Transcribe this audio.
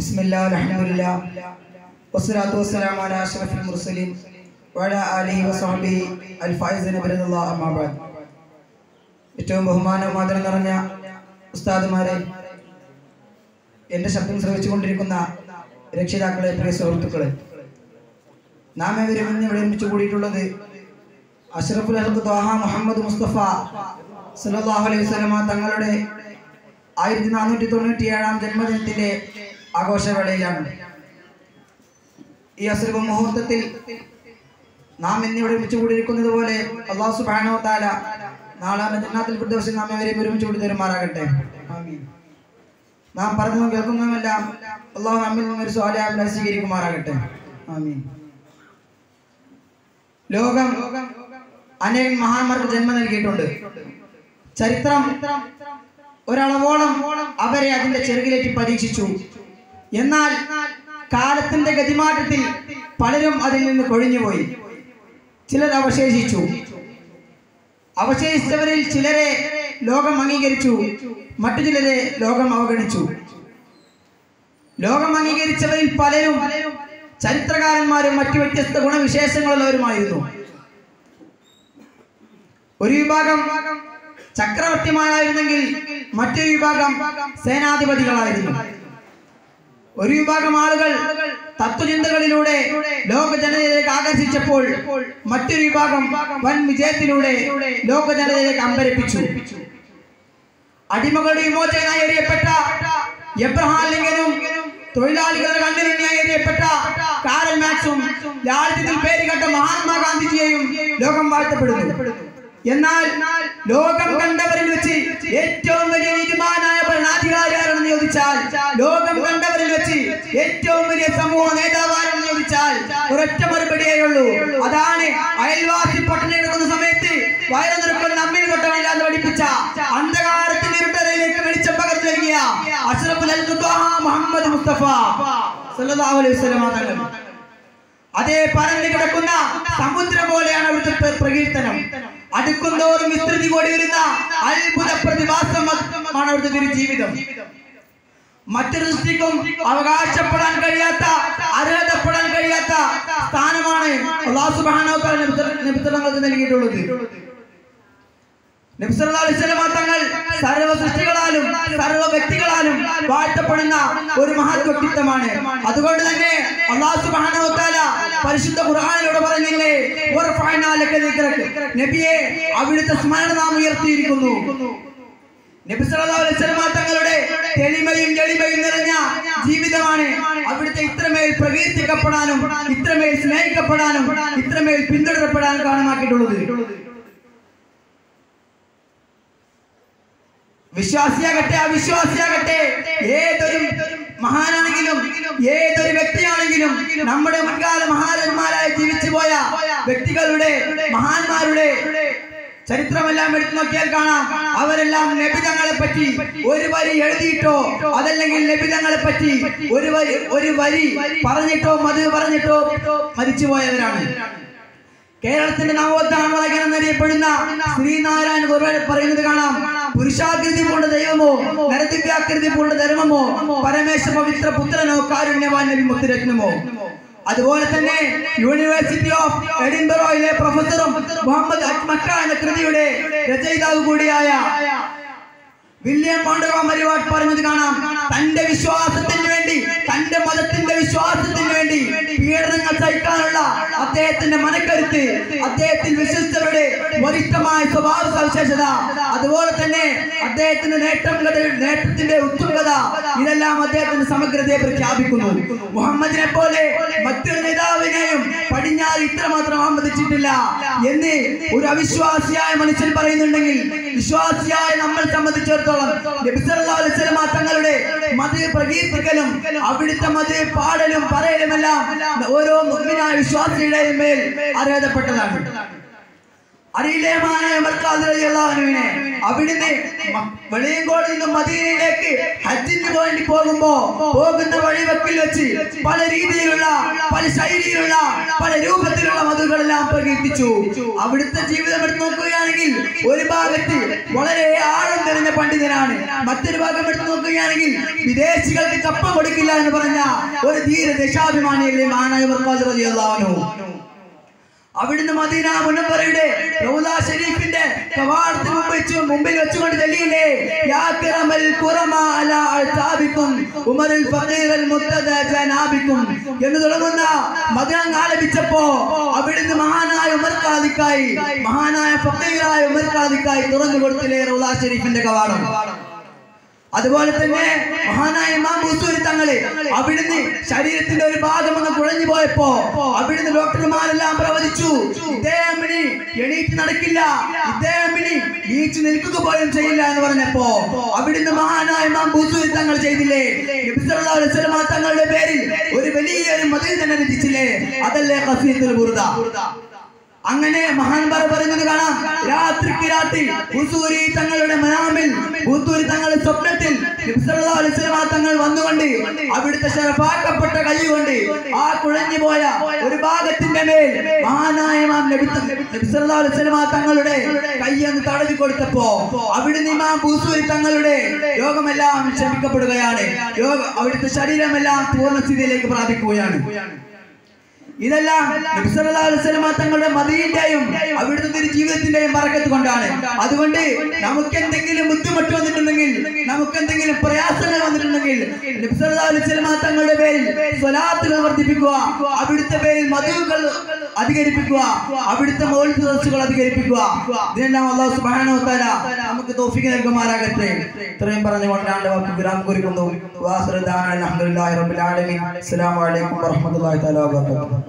بسم الله الحمد لله والصلاة والسلام على أشرف المرسلين وعلى آله وصحبه الفائزين برضا الله أما بعد ഏറ്റവും ബഹുമാനവും ആദരം നിറഞ്ഞ ഉസ്താദുമാരെ എൻ്റെ ശബ്ദം ശ്രവിച്ചുകൊണ്ടിരിക്കുന്ന രക്ഷിതാക്കളെ പ്രിയ സുഹൃത്തുക്കളെ നാം ഇവരും ഇന്ന് ഇവിടെ ഒരുമിച്ച് കൂടിയിട്ടുള്ളത് അഷ്റഫുൽ അഹമ്മദ് ത്വാഹ മുഹമ്മദ് മുസ്തഫ സല്ലല്ലാഹു അലൈഹി വസല്ലമ തങ്ങളുടെ ആയിരത്തി നാനൂറ്റി തൊണ്ണൂറ്റി ഏഴാം ജന്മദിനത്തിന്റെ ആഘോഷവേളയിലാണ് ഈ അസുരഭ മുഹൂർത്തത്തിൽ നാം ഇന്നിവിടെ ഒരുമിച്ച് കൂടിയിരിക്കുന്നത് പോലെ അള്ളാഹു സുബ്ഹാനഹു വ തആല നാളെ ജന്നാത്തിൽ ഫിർദൗസിൽ നാം ഇവരെയും ഒരുമിച്ച് കൂടി തരുമാറാകട്ടെ ആമീൻ നാം പറഞ്ഞതും കേൾക്കുന്നതുമെല്ലാം അള്ളാഹു നമ്മിൽ നിന്ന് ഒരു സ്വാലിയാബിനെ സ്വീകരിക്കുമാറാകട്ടെ ആമീൻ ലോകം അനേകം മഹാന്മാർക്ക് ജന്മം നൽകിയിട്ടുണ്ട് ചരിത്രം ഒരളവോളം അവരെ അതിന്റെ ചെറുകിലേക്ക് പരീക്ഷിച്ചു എന്നാൽ കാലത്തിന്റെ ഗതിമാറ്റത്തിൽ പലരും അതിൽ നിന്ന് കൊഴിഞ്ഞുപോയി ചിലർ അവശേഷിച്ചു അവശേഷിച്ചവരിൽ ചിലരെ ലോകം അംഗീകരിച്ചു മറ്റു ചിലരെ ലോകം അവഗണിച്ചു ലോകം അംഗീകരിച്ചവരിൽ പലരും ചരിത്രകാരന്മാരും മറ്റു വ്യത്യസ്ത ഗുണവിശേഷങ്ങളുള്ളവരുമായിരുന്നു ഒരു വിഭാഗം ചക്രവർത്തിമാരായിരുന്നെങ്കിൽ മറ്റൊരു വിഭാഗം സേനാധിപതികളായിരുന്നു ഒരു വിഭാഗം ആളുകൾ തത്വചിന്തകളിലൂടെ ലോക ജനതയിലേക്ക് ആകർഷിച്ചപ്പോൾ മറ്റൊരു വിഭാഗം വൻ വിജയത്തിലൂടെ ലോക ജനതയിലേക്ക് അമ്പരപ്പിച്ചു അടിമകളുടെ വിമോചകനായി എറിയപ്പെട്ട എബ്രഹാം ലിങ്കനും തൊഴിലാളികളുടെ കണ്ണിലെണ്ണിയായി എറിയപ്പെട്ട കാരൽ മാക്സും ലാളിത്യത്തിൽ പേരുകെട്ട മഹാത്മാഗാന്ധിജിയെയും ലോകം വാഴ്ത്തപ്പെടുന്നു എന്നാൽ ലോകം കണ്ടവരിൽ വെച്ച് ഏറ്റവും വലിയ നീതിമാനായ ഭരണാധികാരി ആരാണെന്ന് ചോദിച്ചാൽ ലോകം കണ്ടവരിൽ വെച്ച് ഏറ്റവും വലിയ സമൂഹ നേതാവ് ആരാണെന്ന് ചോദിച്ചാൽ ഒരൊറ്റ മറുപടിയേ ഉള്ളൂ അതാണ് അയൽവാസി പട്ടിണി എടുക്കുന്ന സമയത്ത് വയറു നിറക്കുന്ന നമ്മിൽ തൊട്ടമില്ല എന്ന് പഠിപ്പിച്ച അന്ധകാരത്തിന്റെ ഇരുട്ടറയിലേക്ക് വെളിച്ചം പകർന്നു നൽകിയ അഷ്റഫുൽ അൽ ഖുദ്വാഹ മുഹമ്മദ് മുസ്തഫ സല്ലല്ലാഹു അലൈഹി വസല്ലം തങ്ങൾ അതേ പരന്നു കിടക്കുന്ന സമുദ്രം പോലെയാണ് അവിടുത്തെ പ്ര- പ്രകീർത്തനം അടുക്കുന്തോറും വിസ്തൃതി കൂടി വരുന്ന അത്ഭുത പ്രതിഭാസമാണ് അവിടുത്തെ ഒരു ജീവിതം മറ്റൊരു സൃഷ്ടിക്കും അവകാശപ്പെടാൻ കഴിയാത്ത അർഹതപ്പെടാൻ കഴിയാത്ത സ്ഥാനമാണ് അള്ളാഹു സുബ്ഹാനഹു വ തആല നബി- നബിത്തങ്ങൾക്ക് നൽകിയിട്ടുള്ളത് നബി സല്ലല്ലാഹു അലൈഹി വസല്ലമ തങ്ങൾ സർവ്വ സൃഷ്ടികളാലും സർവ്വ വ്യക്തികളാലും വാഴ്ത്തപ്പെടുന്ന ഒരു മഹത് വ്യക്തിത്വമാണ് അതുകൊണ്ട് തന്നെ അല്ലാഹു സുബ്ഹാനഹു വ തആല പരിശുദ്ധ ഖുർആനിലൂടെ പറഞ്ഞില്ലേ വറഫഅനാ ലക ദിക്റക നബിയെ അവിടുത്തെ സ്മരണ നാം ഉയർത്തിയിരിക്കുന്നു നബി സല്ലല്ലാഹു അലൈഹി വസല്ലമ തങ്ങളുടെ തെളിമയും എളിമയും നിറഞ്ഞ ജീവിതമാണ് അവിടുത്തെ ഇത്രമേൽ പ്രകീർത്തിക്കപ്പെടാനും ഇത്രമേൽ സ്നേഹിക്കപ്പെടാനും ഇത്രമേൽ പിന്തുടരപ്പെടാനും കാരണമാക്കിയിട്ടുള്ളത് വിശ്വാസിയാകട്ടെ അവിശ്വാസിയാകട്ടെ ഏതൊരു മഹാനാണെങ്കിലും ഏതൊരു വ്യക്തിയാണെങ്കിലും നമ്മുടെ മുൻകാല മഹാരന്മാരായി ജീവിച്ചു പോയ വ്യക്തികളുടെ മഹാന്മാരുടെ ചരിത്രമെല്ലാം എടുത്തു നോക്കിയാൽ കാണാം അവരെല്ലാം നബിതങ്ങളെ പറ്റി ഒരു വരി എഴുതിയിട്ടോ അതല്ലെങ്കിൽ നബിതങ്ങളെ പറ്റി ഒരു വരി ഒരു വരി പറഞ്ഞിട്ടോ മത് പറഞ്ഞിട്ടോ മരിച്ചുപോയവരാണ് കേരളത്തിന്റെ നവോത്ഥാനവാദകൻ എന്നറിയപ്പെടുന്ന ശ്രീനാരായണ ഗുരു പറയുന്നത് കാണാം പുരുഷാകൃതി പൂണ്ട ദൈവമോ നരദിവ്യാകൃതി പൂണ്ട ധർമ്മമോ പരമേശ പവിത്ര പുത്രനോ കാരുണ്യവാൻ നബി മുത്തുരത്നമോ അതുപോലെ തന്നെ യൂണിവേഴ്സിറ്റി ഓഫ് എഡിൻബറോയിലെ പ്രൊഫസറും മുഹമ്മദ് അജ്മക്ക എന്ന കൃതിയുടെ രചയിതാവ് കൂടിയായ വില്യം പാണ്ഡവ മരിവാട്ട് പറഞ്ഞത് കാണാം തന്റെ വിശ്വാസത്തിന് വേണ്ടി തന്റെ മതത്തിന്റെ വിശ്വാസത്തിന് വേണ്ടി പീഡനങ്ങൾ സഹിക്കാനുള്ള അദ്ദേഹത്തിന്റെ മനക്കരുത്ത് അദ്ദേഹത്തിൽ വിശ്വസ്തരുടെ വരിഷ്ഠമായ സ്വഭാവ സവിശേഷത അതുപോലെ തന്നെ അദ്ദേഹത്തിന്റെ നേട്ടം നേട്ടത്തിന്റെ ഉത്തുംഗത ഇതെല്ലാം അദ്ദേഹത്തിന്റെ സമഗ്രതയെ പ്രഖ്യാപിക്കുന്നു മുഹമ്മദിനെ പോലെ മറ്റൊരു നേതാവിനെയും പടിഞ്ഞാറ് ഇത്രമാത്രം ആമതിച്ചിട്ടില്ല എന്ന് ഒരു അവിശ്വാസിയായ മനുഷ്യൻ പറയുന്നുണ്ടെങ്കിൽ വിശ്വാസിയായ നമ്മൾ സംബന്ധിച്ചിടത്തോളം നബി സല്ലല്ലാഹു അലൈഹി വസല്ലമ തങ്ങളുടെ മത പ്രകീർത്തിക്കലും അവിടുത്തെ മത പാടലും പറയലുമെല്ലാം ഓരോ മുഗ്മിനായ വിശ്വാസിയുടെയും മേൽ അർഹതപ്പെട്ടതാണ് അറിയില്ലേ മാനായ മർക്കാദ് റളിയല്ലാഹുവിനെ അവിടുന്ന് മ- വെളിയങ്കോട് നിന്നും മദീനയിലേക്ക് ഹജ്ജിന് വേണ്ടി പോകുമ്പോ പോകുന്ന വഴിവക്കിൽ വെച്ച് പല രീതിയിലുള്ള പല ശൈലിയിലുള്ള പല രൂപത്തിലുള്ള മധുകളെല്ലാം പ്രകീർത്തിച്ചു അവിടുത്തെ ജീവിതം എടുത്ത് നോക്കുകയാണെങ്കിൽ ഒരു ഭാഗത്ത് വളരെ ആഴം നിറഞ്ഞ പണ്ഡിതനാണ് മറ്റൊരു ഭാഗം എടുത്ത് നോക്കുകയാണെങ്കിൽ വിദേശികൾക്ക് കപ്പ കൊടുക്കില്ല എന്ന് പറഞ്ഞ ഒരു ധീര ദേശാഭിമാനിയല്ലേ മാനായ മർക്കാദ് റളിയല്ലാഹു അവിടുന്ന് മദീന മുനമ്പറയുടെ റൗദ ഷരീഫിന്റെ കവാടത്തിന് മുമ്പ് വെച്ച് മുമ്പിൽ വെച്ചുകൊണ്ട് ചൊല്ലിയില്ലേ യാ കിറമൽ ഖുറമ അലാ അൽതാബിക്കും ഉമറുൽ ഫഖീറൽ മുത്തദ ജനാബിക്കും എന്ന് തുടങ്ങുന്ന മദനം ആലപിച്ചപ്പോ അവിടുന്ന് മഹാനായ ഉമർ ഖാദിക്കായി മഹാനായ ഫഖീറായ ഉമർ ഖാദിക്കായി തുറന്നു കൊടുത്തില്ലേ റൗദ ഷരീഫിന്റെ കവാടം അതുപോലെ തന്നെ മഹാനായ ഇമാം ബൂസൂരി തങ്ങള് അവിടുന്ന് ശരീരത്തിന്റെ ഒരു ഭാഗം ഒന്ന് കുഴഞ്ഞു പോയപ്പോ അവിടുന്ന് ഡോക്ടർമാരെല്ലാം പ്രവചിച്ചു ഇദ്ദേഹം ഇനി എണീറ്റ് നടക്കില്ല ഇദ്ദേഹം ഇനി നീച്ചു നിൽക്കുക പോലും ചെയ്യില്ല എന്ന് പറഞ്ഞപ്പോ അവിടുന്ന് മഹാനായ ഇമാം ബൂസൂരി തങ്ങൾ ചെയ്തില്ലേ നബി സല്ലല്ലാഹു അലൈഹി വസല്ലമ തങ്ങളുടെ പേരിൽ ഒരു വലിയൊരു മതിൽ തന്നെ രചിച്ചില്ലേ അതല്ലേ ഖസീദുൽ ബുർദ അങ്ങനെ മഹാൻമാർ പറയുന്നത് കാണാം രാത്രിക്ക് രാത്രി ഹുസൂരി തങ്ങളുടെ മനാമിൽ ഹുസൂരി തങ്ങളുടെ സ്വപ്നത്തിൽ നബി സല്ലല്ലാഹു അലൈഹി വസല്ലമ തങ്ങൾ വന്നുകൊണ്ട് അവിടുത്തെ ശരഫാക്കപ്പെട്ട കൈ കൊണ്ട് ആ കുഴഞ്ഞു പോയ ഒരു ഭാഗത്തിന്റെ മേൽ മഹാനായ ഇമാം നബി ത- നബി സല്ലല്ലാഹു അലൈഹി വസല്ലമ തങ്ങളുടെ കൈ ഒന്ന് തടവി കൊടുത്തപ്പോ അവിടുന്ന് ഇമാം ഹുസൂരി തങ്ങളുടെ രോഗമെല്ലാം ക്ഷമിക്കപ്പെടുകയാണ് രോഗ അവിടുത്തെ ശരീരമെല്ലാം പൂർണ്ണസ്ഥിതിയിലേക്ക് പ്രാപിക്കുകയാണ് ഇതെല്ലാം നബി സല്ലല്ലാഹു അലൈഹി വസല്ലമ തങ്ങളുടെ മദീന്റെയും അവിടുത്തെ ഒരു ജീവിതത്തിന്റെയും ബറക്കത്ത് കൊണ്ടാണ് അതുകൊണ്ട് നമുക്ക് എന്തെങ്കിലും ബുദ്ധിമുട്ട് വന്നിട്ടുണ്ടെങ്കിൽ നമുക്ക് എന്തെങ്കിലും പ്രയാസങ്ങൾ വന്നിട്ടുണ്ടെങ്കിൽ നബി സല്ലല്ലാഹു അലൈഹി വസല്ലമ തങ്ങളുടെ പേരിൽ സ്വലാത്തുകൾ വർദ്ധിപ്പിക്കുക അവിടുത്തെ പേരിൽ മധുകൾ അധികരിപ്പിക്കുക അവിടുത്തെ മൗലിക സദസ്സുകൾ അധികരിപ്പിക്കുക ഇതിനെല്ലാം അള്ളാഹു സുബ്ഹാനഹു വ തആല നമുക്ക് തൗഫീഖ് നൽകുമാറാകട്ടെ ഇത്രയും പറഞ്ഞുകൊണ്ടാണ് വാക്ക് വിരാമം കുറിക്കുന്നു വാഹൃദാന അൽഹംദുലില്ലാഹി റബ്ബിൽ ആലമീൻ അസ്സലാമു അലൈക്കും വറഹ്മത്തുള്ളാഹി തആല വബറകാതുഹു